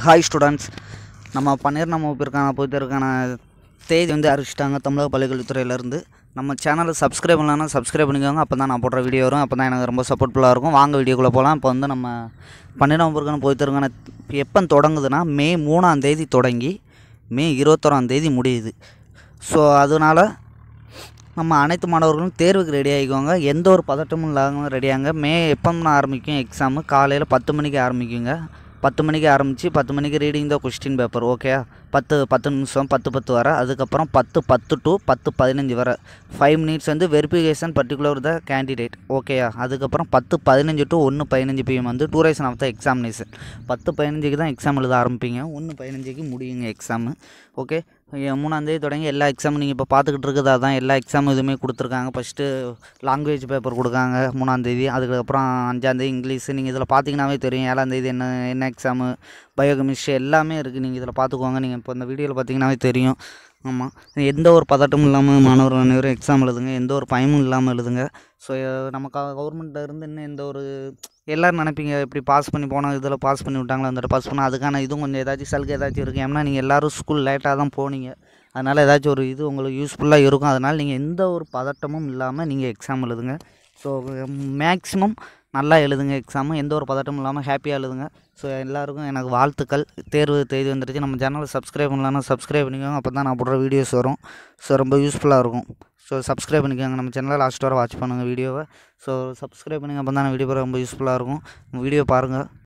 hi students நம்ம பன்னிரெண்டாம் வகுப்பிற்கான பொறுத்தருக்கான தேதி வந்து அறிவிச்சிட்டாங்க தமிழக பள்ளிக்கல்வித்துறையிலேருந்து நம்ம சேனலை சப்ஸ்கிரைப் பண்ணலன்னா சப்ஸ்கிரைப் பண்ணிக்கோங்க அப்போ தான் நான் போடுற வீடியோ வரும் அப்போ தான் எனக்கு ரொம்ப சப்போர்ட்ஃபுல்லாக இருக்கும் வாங்க வீடியோக்குள்ளே போகலாம் இப்போ வந்து நம்ம பன்னிரெண்டாம் வகுப்பிற்கான பொறுத்தருக்கான எப்போ தொடங்குதுன்னா மே மூணாம் தேதி தொடங்கி மே இருபத்தோராம் தேதி முடியுது ஸோ அதனால் நம்ம அனைத்து மாணவர்களும் தேர்வுக்கு ரெடி ஆகிக்கோங்க எந்த ஒரு பதட்டமும் இல்லாமல் ரெடியாங்க மே எப்போ ஆரம்பிக்கும் எக்ஸாமு காலையில் பத்து மணிக்கு ஆரம்பிக்குங்க பத்து மணிக்கு ஆரம்பித்து பத்து மணிக்கு reading the question paper okay பத்து பத்து நிமிஷம் பத்து பத்து வர அதுக்கப்புறம் பத்து பத்து டு பத்து பதினஞ்சு வர ஃபைவ் மினிட்ஸ் வந்து வெரிஃபிகேஷன் பர்டிகுலர் த கேண்டிடேட் ஓகேயா அதுக்கப்புறம் பத்து பதினஞ்சு டு ஒன்று பதினஞ்சு பிஎம் வந்து டூரேஷன் ஆஃப் த எக்ஸாமினேஷன் பத்து பதினஞ்சுக்கு தான் எக்ஸாம் எழுத ஆரம்பிப்பீங்க ஒன்று பதினஞ்சுக்கு முடியுங்க எக்ஸாமு ஓகே மூணாந்தேதி தொடங்கி எல்லா எக்ஸாமும் நீங்கள் இப்போ பார்த்துக்கிட்டு இருக்குது அதான் எல்லா எக்ஸாமும் இதுவுமே கொடுத்துருக்காங்க ஃபஸ்ட்டு லாங்குவேஜ் பேப்பர் கொடுக்காங்க மூணாந்தேதி அதுக்கப்புறம் அஞ்சாந்தேதி இங்கிலீஷ் நீங்கள் இதில் பார்த்தீங்கன்னாவே தெரியும் ஏழாந்தேதி என்ன என்ன எக்ஸாமு பயோகெமிஸ்ட்ரி எல்லாமே இருக்குது நீங்கள் இதில் பார்த்துக்கோங்க நீங்கள் இப்போ இந்த வீடியோவில் பார்த்தீங்கன்னாவே தெரியும் ஆமாம் எந்த ஒரு பதட்டமும் இல்லாமல் மாணவர்கள் அனைவரும் எக்ஸாம் எழுதுங்க எந்த ஒரு பயமும் இல்லாமல் எழுதுங்க ஸோ நம்ம கவர்மெண்ட்டில் இருந்து இன்னும் எந்த ஒரு எல்லோரும் நினைப்பீங்க இப்படி பாஸ் பண்ணி போனால் இதில் பாஸ் பண்ணி விட்டாங்களா அந்த பாஸ் பண்ணால் அதுக்கான இதுவும் கொஞ்சம் ஏதாச்சும் சலுகை ஏதாச்சும் இருக்குது ஏன்னா நீங்கள் எல்லோரும் ஸ்கூல் லேட்டாக தான் போனீங்க அதனால் ஏதாச்சும் ஒரு இது உங்களுக்கு யூஸ்ஃபுல்லாக இருக்கும் அதனால் நீங்கள் எந்த ஒரு பதட்டமும் இல்லாமல் நீங்கள் எக்ஸாம் எழுதுங்க ஸோ மேக்ஸிமம் நல்லா எழுதுங்க எக்ஸாமு எந்த ஒரு பதட்டமும் இல்லாமல் ஹாப்பியாக எழுதுங்க ஸோ எல்லாருக்கும் எனக்கு வாழ்த்துக்கள் தேர்வு தேதி வந்துருச்சு நம்ம சேனலை சப்ஸ்கிரைப் பண்ணலான்னா சப்ஸ்கிரைப் பண்ணிக்கோங்க அப்போ தான் நான் போடுற வீடியோஸ் வரும் ஸோ ரொம்ப யூஸ்ஃபுல்லாக இருக்கும் ஸோ சப்ஸ்கிரைப் பண்ணிக்கோங்க நம்ம சேனலில் லாஸ்ட் வர வாட்ச் பண்ணுங்கள் வீடியோவை ஸோ சப்ஸ்கிரைப் பண்ணுங்கள் அப்போ தான் வீடியோ ரொம்ப யூஸ்ஃபுல்லாக இருக்கும் வீடியோ பாருங்கள்